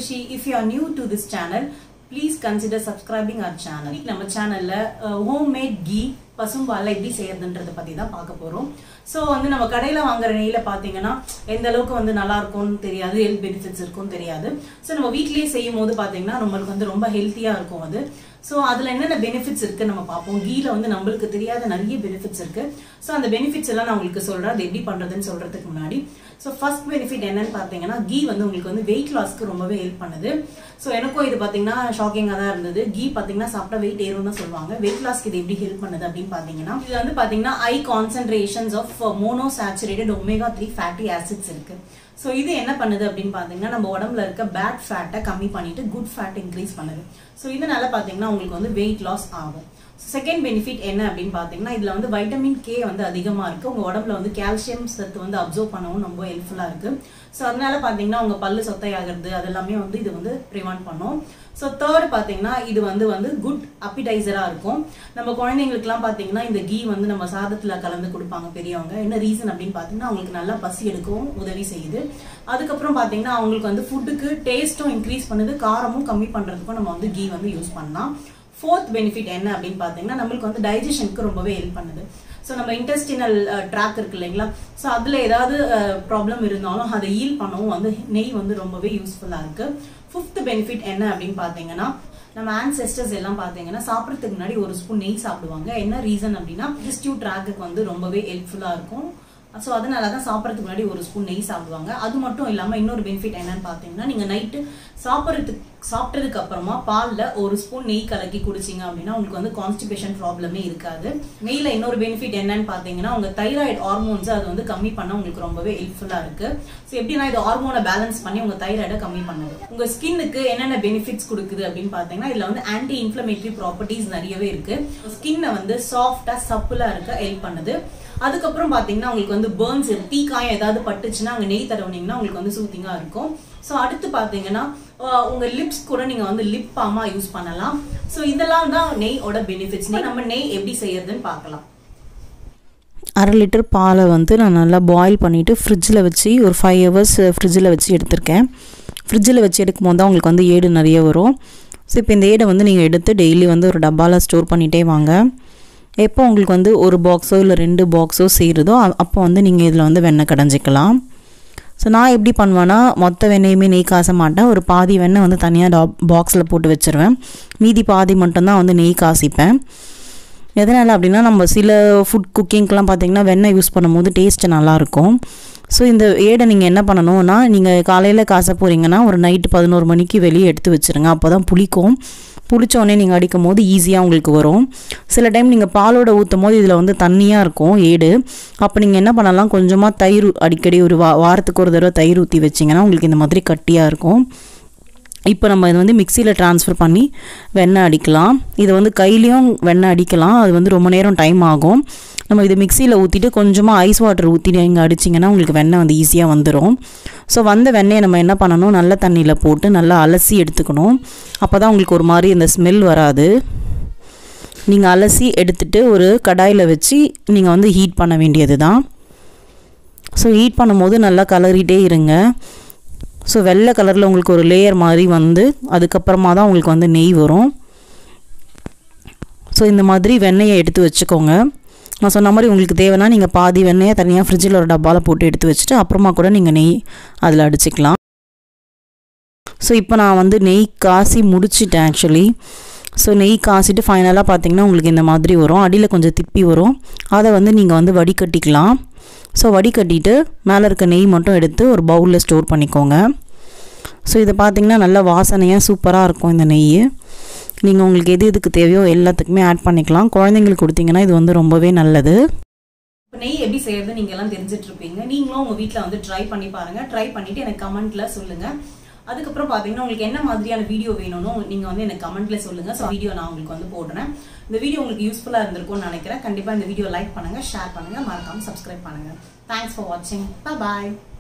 Rishi. If you are new to this channel, please consider subscribing our channel. நம்ம சேனல்ல homemade key பசும்பால்ல எப்படி செய்யறதுன்றத பத்தி தான் பார்க்க போறோம் ஸோ வந்து நம்ம கடையில வாங்குற நெய்ல பாத்தீங்கன்னா எந்த அளவுக்கு வந்து நல்லா இருக்கும்னு தெரியாது ஹெல்த் பெனிஃபிட்ஸ் இருக்கும்னு தெரியாது ஸோ நம்ம வீட்லயே செய்யும் போது பாத்தீங்கன்னா நம்மளுக்கு வந்து ரொம்ப ஹெல்த்தியா இருக்கும் அது ஸோ அதுல என்னென்ன பெனிஃபிட்ஸ் இருக்கு நம்ம பார்ப்போம் கீல வந்து நம்மளுக்கு தெரியாத நிறைய பெனிஃபிட்ஸ் இருக்கு ஸோ அந்த பெனிஃபிட்ஸ் எல்லாம் நான் உங்களுக்கு சொல்றேன் அது எப்படி பண்றதுன்னு சொல்றதுக்கு முன்னாடி ஸோ ஃபர்ஸ்ட் பெனிஃபிட் என்னன்னு பார்த்தீங்கன்னா கீ வந்து உங்களுக்கு வந்து வெயிட் லாஸ்க்கு ரொம்பவே ஹெல்ப் பண்ணுது ஸோ எனக்கும் இது பார்த்தீங்கன்னா ஷாக்கிங்காக தான் இருந்தது கீ பார்த்தீங்கன்னா சாப்பிட்டா வெயிட் ஏறும் தான் சொல்லுவாங்க வெயிட் லாஸ்க்கு இது எப்படி ஹெல்ப் பண்ணுது அப்படின்னு பார்த்தீங்கன்னா இது வந்து பார்த்தீங்கன்னா high concentrations of mono saturated omega three fatty acids இருக்கு ஸோ இது என்ன பண்ணுது அப்படின்னு பார்த்தீங்கன்னா நம்ம உடம்புல இருக்க பேட் ஃபேட்டை கம்மி பண்ணிட்டு குட் ஃபேட் இன்க்ரீஸ் பண்ணுது ஸோ இதனால பார்த்தீங்கன்னா உங்களுக்கு வந்து வெயிட் லாஸ் ஆகும் செகண்ட் பெனிஃபிட் என்ன அப்படின்னு பார்த்தீங்கன்னா இதில் வந்து வைட்டமின் கே வந்து அதிகமாக இருக்குது உங்கள் உடம்புல வந்து கால்சியம் சத்து வந்து அப்சர்வ் பண்ணவும் ரொம்ப ஹெல்ப்ஃபுல்லாக இருக்குது ஸோ அதனால பார்த்தீங்கன்னா உங்கள் பல்லு சொத்தையாகிறது அதெல்லாமே வந்து இது வந்து ப்ரிவெண்ட் பண்ணும் ஸோ தேர்ட் பார்த்தீங்கன்னா இது வந்து வந்து குட் அப்பிடைசராக இருக்கும் நம்ம குழந்தைங்களுக்குலாம் பார்த்தீங்கன்னா இந்த கீ வந்து நம்ம சாதத்தில் கலந்து கொடுப்பாங்க பெரியவங்க என்ன ரீசன் அப்படின்னு பார்த்தீங்கன்னா அவங்களுக்கு நல்லா பசி எடுக்கவும் உதவி செய்யுது அதுக்கப்புறம் பார்த்தீங்கன்னா அவங்களுக்கு வந்து ஃபுட்டுக்கு டேஸ்ட்டும் இன்க்ரீஸ் பண்ணுது காரமும் கம்மி பண்ணுறதுக்கும் நம்ம வந்து கீ வந்து யூஸ் பண்ணலாம் ஃபோர்த் பெனிஃபிட் என்ன அப்படின்னு பார்த்தீங்கன்னா நம்மளுக்கு வந்து டைஜஷனுக்கு ரொம்பவே ஹெல்ப் பண்ணுது ஸோ நம்ம இன்டெஸ்டினல் ட்ராக் இருக்கு இல்லைங்களா ஸோ அதில் ஏதாவது ப்ராப்ளம் இருந்தாலும் அதை ஈல் பண்ணவும் வந்து நெய் வந்து ரொம்பவே யூஸ்ஃபுல்லாக இருக்கு ஃபிஃப்த் பெனிஃபிட் என்ன அப்படின்னு பார்த்தீங்கன்னா நம்ம ஆன்செஸ்டர்ஸ் எல்லாம் பார்த்தீங்கன்னா சாப்பிட்றதுக்கு முன்னாடி ஒரு ஸ்பூன் நெய் சாப்பிடுவாங்க என்ன ரீசன் அப்படின்னா டிஸ்டியூ ட்ராக்குக்கு வந்து ரொம்பவே ஹெல்ப்ஃபுல்லாக இருக்கும் ஸோ அதனால தான் சாப்பிட்றதுக்கு முன்னாடி ஒரு ஸ்பூன் நெய் சாப்பிடுவாங்க அது மட்டும் இல்லாமல் இன்னொரு பெனிஃபிட் என்னன்னு பார்த்தீங்கன்னா நீங்கள் நைட்டு சாப்பிட்றதுக்கு சாப்பிட்டதுக்கு அப்புறமா பாலில் ஒரு ஸ்பூன் நெய் கலக்கி குடிச்சிங்க அப்படின்னா உங்களுக்கு வந்து கான்ஸ்டிபேஷன் ப்ராப்ளமே இருக்காது நெய்யில் இன்னொரு பெனிஃபிட் என்னன்னு பார்த்தீங்கன்னா உங்கள் தைராய்டு ஹார்மோன்ஸ் அது வந்து கம்மி பண்ண உங்களுக்கு ரொம்பவே ஹெல்ப்ஃபுல்லாக இருக்கு ஸோ எப்படின்னா இது ஹார்மோனை பேலன்ஸ் பண்ணி உங்கள் தைராய்டை கம்மி பண்ணுது உங்கள் ஸ்கின்னுக்கு என்னென்ன பெனிஃபிட்ஸ் கொடுக்குது அப்படின்னு பார்த்தீங்கன்னா இதில் வந்து ஆன்டி இன்ஃப்ளமேட்டரி ப்ராப்பர்ட்டிஸ் நிறையவே இருக்கு ஸ்கின்னை வந்து சாஃப்டாக சப்புலாக இருக்க ஹெல்ப் பண்ணுது அதுக்கப்புறம் பார்த்தீங்கன்னா உங்களுக்கு வந்து பேர்ன்ஸ் தீக்காயம் ஏதாவது பட்டுச்சுன்னா அங்கே நெய் தடவுனீங்கன்னா உங்களுக்கு வந்து சூத்திங்காக இருக்கும் ஸோ அடுத்து பார்த்தீங்கன்னா உங்கள் லிப்ஸ் கூட நீங்கள் வந்து லிப் பாமாக யூஸ் பண்ணலாம் ஸோ இதெல்லாம் தான் நெய்யோட பெனிஃபிட்ஸ் நம்ம நெய் எப்படி செய்யறதுன்னு பார்க்கலாம் அரை லிட்டர் பாலை வந்து நான் நல்லா பாயில் பண்ணிவிட்டு ஃப்ரிட்ஜில் வச்சு ஒரு ஃபைவ் ஹவர்ஸ் ஃப்ரிட்ஜில் வச்சு எடுத்திருக்கேன் ஃப்ரிட்ஜில் வச்சு எடுக்கும் போது தான் உங்களுக்கு வந்து ஏடு நிறைய வரும் ஸோ இப்போ இந்த ஏடை வந்து நீங்கள் எடுத்து டெய்லி வந்து ஒரு டப்பாவில் ஸ்டோர் பண்ணிகிட்டே வாங்க எப்போ உங்களுக்கு வந்து ஒரு பாக்ஸோ இல்லை ரெண்டு பாக்ஸோ செய்கிறதோ அப்போ வந்து நீங்கள் இதில் வந்து வெண்ணெய் கடைஞ்சிக்கலாம் ஸோ நான் எப்படி பண்ணுவேன்னா மொத்த வெண்ணெயுமே நெய் காச மாட்டேன் ஒரு பாதி வெண்ணெய் வந்து தனியாக டா பாக்ஸில் போட்டு வச்சுருவேன் மீதி பாதி மட்டும்தான் வந்து நெய் காசிப்பேன் எதனால் அப்படின்னா நம்ம சில ஃபுட் குக்கிங்க்கெலாம் பார்த்திங்கன்னா வெண்ணெய் யூஸ் பண்ணும்போது டேஸ்ட்டு நல்லாயிருக்கும் ஸோ இந்த ஏடை நீங்கள் என்ன பண்ணணும்னா நீங்கள் காலையில் காச போகிறீங்கன்னா ஒரு நைட்டு பதினோரு மணிக்கு வெளியே எடுத்து வச்சுருங்க அப்போ தான் புளிக்கும் புளிச்சோடனே நீங்கள் அடிக்கும் போது ஈஸியாக உங்களுக்கு வரும் சில டைம் நீங்கள் பாலோட ஊற்றும் போது இதில் வந்து தண்ணியாக இருக்கும் ஏடு அப்போ நீங்கள் என்ன பண்ணலாம் கொஞ்சமாக தயிர் அடிக்கடி ஒரு வா வாரத்துக்கு ஒரு தடவை தயிர் ஊற்றி வச்சிங்கன்னா உங்களுக்கு இந்த மாதிரி கட்டியாக இருக்கும் இப்போ நம்ம இது வந்து மிக்சியில் ட்ரான்ஸ்ஃபர் பண்ணி வெண்ணெய் அடிக்கலாம் இதை வந்து கையிலையும் வெண்ணெய் அடிக்கலாம் அது வந்து ரொம்ப நேரம் டைம் ஆகும் நம்ம இது மிக்சியில் ஊற்றிட்டு கொஞ்சமாக ஐஸ் வாட்டர் ஊற்றிட்டு இங்கே அடிச்சிங்கன்னா உங்களுக்கு வெண்ணெய் வந்து ஈஸியாக வந்துடும் ஸோ வந்த வெண்ணெயை நம்ம என்ன பண்ணணும் நல்ல தண்ணியில் போட்டு நல்லா அலசி எடுத்துக்கணும் அப்போ தான் உங்களுக்கு ஒரு மாதிரி இந்த ஸ்மெல் வராது நீங்கள் அலசி எடுத்துகிட்டு ஒரு கடாயில் வச்சு நீங்கள் வந்து ஹீட் பண்ண வேண்டியது தான் ஸோ ஹீட் பண்ணும்போது நல்லா கலரிட்டே இருங்க ஸோ வெள்ளை கலரில் உங்களுக்கு ஒரு லேயர் மாதிரி வந்து அதுக்கப்புறமா தான் உங்களுக்கு வந்து நெய் வரும் ஸோ இந்த மாதிரி வெண்ணெயை எடுத்து வச்சுக்கோங்க நான் சொன்ன மாதிரி உங்களுக்கு தேவைன்னா நீங்கள் பாதி வெண்ணெயை தனியாக ஃப்ரிட்ஜில் ஒரு டப்பாவில் போட்டு எடுத்து வச்சுட்டு அப்புறமா கூட நீங்கள் நெய் அதில் அடிச்சுக்கலாம் ஸோ இப்போ நான் வந்து நெய் காசி முடிச்சிட்டேன் ஆக்சுவலி ஸோ நெய் காசிட்டு ஃபைனலாக பார்த்தீங்கன்னா உங்களுக்கு இந்த மாதிரி வரும் அடியில் கொஞ்சம் திப்பி வரும் அதை வந்து நீங்கள் வந்து வடிகட்டிக்கலாம் ஸோ வடிகட்டிட்டு மேலே இருக்க நெய் மட்டும் எடுத்து ஒரு பவுலில் ஸ்டோர் பண்ணிக்கோங்க ஸோ இதை பார்த்தீங்கன்னா நல்லா வாசனையாக சூப்பராக இருக்கும் இந்த நெய் நீங்கள் உங்களுக்கு எது எதுக்கு தேவையோ எல்லாத்துக்குமே ஆட் பண்ணிக்கலாம் குழந்தைங்களுக்கு கொடுத்தீங்கன்னா இது வந்து ரொம்பவே நல்லது இப்போ நெய் எப்படி செய்யறது நீங்க எல்லாம் தெரிஞ்சிட்டு இருப்பீங்க நீங்களும் உங்க வீட்டில் வந்து ட்ரை பண்ணி பாருங்க ட்ரை பண்ணிட்டு எனக்கு கமெண்ட்ல சொல்லுங்க அதுக்கப்புறம் பார்த்தீங்கன்னா உங்களுக்கு என்ன மாதிரியான வீடியோ வேணும்னு நீங்கள் வந்து எனக்கு கமெண்ட்ல சொல்லுங்க ஸோ வீடியோ நான் உங்களுக்கு வந்து போடுறேன் இந்த வீடியோ உங்களுக்கு யூஸ்ஃபுல்லாக இருந்திருக்கும்னு நினைக்கிறேன் கண்டிப்பாக இந்த வீடியோ லைக் பண்ணுங்க ஷேர் பண்ணுங்க மறக்காம சப்ஸ்கிரைப் பண்ணுங்க தேங்க்ஸ் ஃபார் வாட்சிங் பாய்